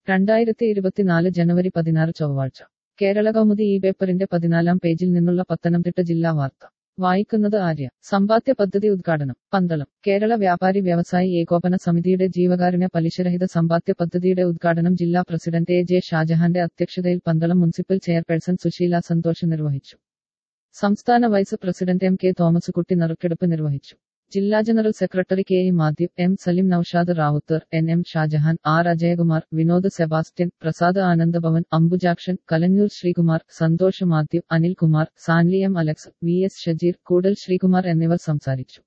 രണ്ടായിരത്തി ഇരുപത്തിനാല് ജനുവരി പതിനാറ് ചൊവ്വാഴ്ച കേരള കൗമുദി ഈ പേപ്പറിന്റെ പതിനാലാം പേജിൽ നിന്നുള്ള പത്തനംതിട്ട ജില്ലാ വാർത്ത വായിക്കുന്നത് ആര്യ സമ്പാദ്യ പദ്ധതി ഉദ്ഘാടനം പന്തളം കേരള വ്യാപാരി വ്യവസായി ഏകോപന സമിതിയുടെ ജീവകാരുണ്യ പലിശരഹിത സമ്പാദ്യ പദ്ധതിയുടെ ഉദ്ഘാടനം ജില്ലാ പ്രസിഡന്റ് എ ജെ ഷാജഹാന്റെ അധ്യക്ഷതയിൽ പന്തളം മുനിസിപ്പൽ ചെയർപേഴ്സൺ സുശീല സന്തോഷ് നിർവഹിച്ചു സംസ്ഥാന vice president M K Thomas Kutty നറുക്കെടുപ്പ് നിർവഹിച്ചു ജില്ലാ general secretary K E Mathew M Salim Naushad Ravuthar N M Shajahan R Ajayakumar Vinod Sebastian Prasad Anandabhavan Ambujakshan Kalanjoor Sreekumar Santhosh Mathew Anilkumar Sanly M Alex V S Shajeer Koodal Sreekumar എന്നിവർ സംസാരിച്ചു